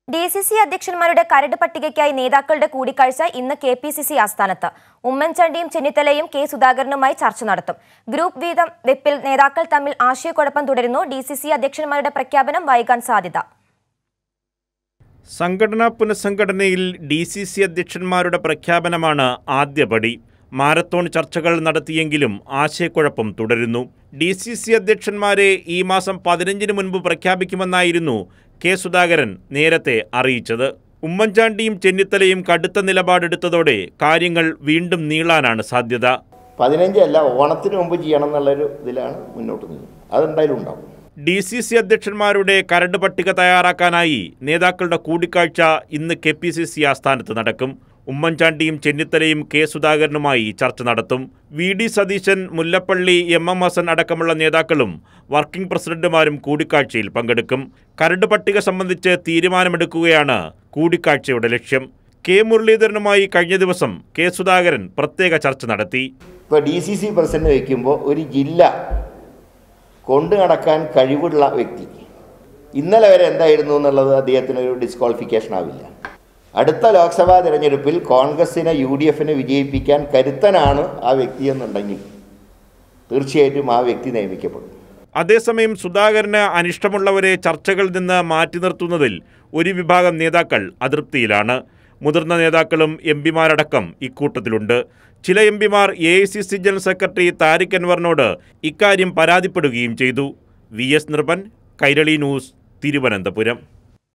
D C C അധ്യക്ഷന്മാരുടെ കരട് പട്ടികയ്ക്കായി നേതാക്കളുടെ കൂടിക്കാഴ്ച ഇന്ന് കെ പി സി സി ആസ്ഥാനത്ത് ഉമ്മൻചാണ്ടിയും ചെന്നിത്തലയും കെ സുധാകരനുമായി ചർച്ച നടത്തും ഗ്രൂപ്പ് വീതം വെപ്പിൽ നേതാക്കൾ തമ്മിൽ ആശയക്കുഴപ്പം തുടരുന്നു ഡി സി സി അധ്യക്ഷന്മാരുടെ പ്രഖ്യാപനം വൈകാൻ സാധ്യത സംഘടനാ പുനഃസംഘടനയിൽ ഡി സി സി അധ്യക്ഷന്മാരുടെ പ്രഖ്യാപനമാണ് ആദ്യപടി മാരത്തോൺ ചർച്ചകൾ നടത്തിയെങ്കിലും ആശയക്കുഴപ്പം തുടരുന്നു ഡി സി സി അധ്യക്ഷന്മാരെ ഈ മാസം പതിനഞ്ചിന് മുൻപ് പ്രഖ്യാപിക്കുമെന്നായിരുന്നു കെ സുധാകരൻ നേരത്തെ അറിയിച്ചത് ഉമ്മൻചാണ്ടിയും ചെന്നിത്തലയും കടുത്ത നിലപാടെടുത്തതോടെ കാര്യങ്ങൾ വീണ്ടും നീളാനാണ് സാധ്യത പതിനഞ്ചല്ല ഓണത്തിന് മുമ്പ് ചെയ്യണം എന്നുള്ളൊരു ഇതിലാണ് മുന്നോട്ട് നീങ്ങുന്നത് അതെന്തായാലും ഉണ്ടാവും ഡി സി സി അധ്യക്ഷന്മാരുടെ കരട് പട്ടിക തയ്യാറാക്കാനായി നേതാക്കളുടെ കൂടിക്കാഴ്ച ഇന്ന് കെ പി സി സി ആസ്ഥാനത്ത് നടക്കും ഉമ്മൻചാണ്ടിയും ചെന്നിത്തലയും കെ സുധാകരനുമായി ചർച്ച നടത്തും V D Satheesan Mullappally M M Hassan അടക്കമുള്ള നേതാക്കളും വർക്കിംഗ് പ്രസിഡന്റുമാരും കൂടിക്കാഴ്ചയിൽ പങ്കെടുക്കും കരട് പട്ടിക സംബന്ധിച്ച് തീരുമാനമെടുക്കുകയാണ് കൂടിക്കാഴ്ചയുടെ ലക്ഷ്യം കെ മുരളീധരനുമായി കഴിഞ്ഞ ദിവസം കെ സുധാകരൻ പ്രത്യേക ചർച്ച നടത്തി ഇപ്പോൾ ഡി സി സി പ്രസിഡന്റ് വയ്ക്കുമ്പോൾ ഒരു ജില്ല കൊണ്ടു നടക്കാൻ കഴിവുള്ള വ്യക്തി ഇന്നലെ വരെ എന്തായിരുന്നു എന്നുള്ളത് അദ്ദേഹത്തിന് ഒരു ഡിസ്ക്വാളിഫിക്കേഷൻ ആവില്ല അടുത്ത ലോക്സഭാ തിരഞ്ഞെടുപ്പിൽ കോൺഗ്രസിനെ യു ഡി എഫിനെ വിജയിപ്പിക്കാൻ കരുത്തനാണ് ആ വ്യക്തി എന്നുണ്ടെങ്കിൽ തീർച്ചയായിട്ടും ആ വ്യക്തി നിയമിക്കപ്പെടും അതേസമയം സുധാകരന് അനിഷ്ടമുള്ളവരെ ചർച്ചകളിൽ നിന്ന് മാറ്റി നിർത്തുന്നതിൽ ഒരു വിഭാഗം നേതാക്കൾ അതൃപ്തിയിലാണ് മുതിർന്ന നേതാക്കളും എം പിമാരടക്കം ഇക്കൂട്ടത്തിലുണ്ട് ചില എം പിമാർ A I C C general secretary Tariq അൻവറിനോട് ഇക്കാര്യം പരാതിപ്പെടുകയും ചെയ്തു V S Nirbhan Kairali news Thiruvananthapuram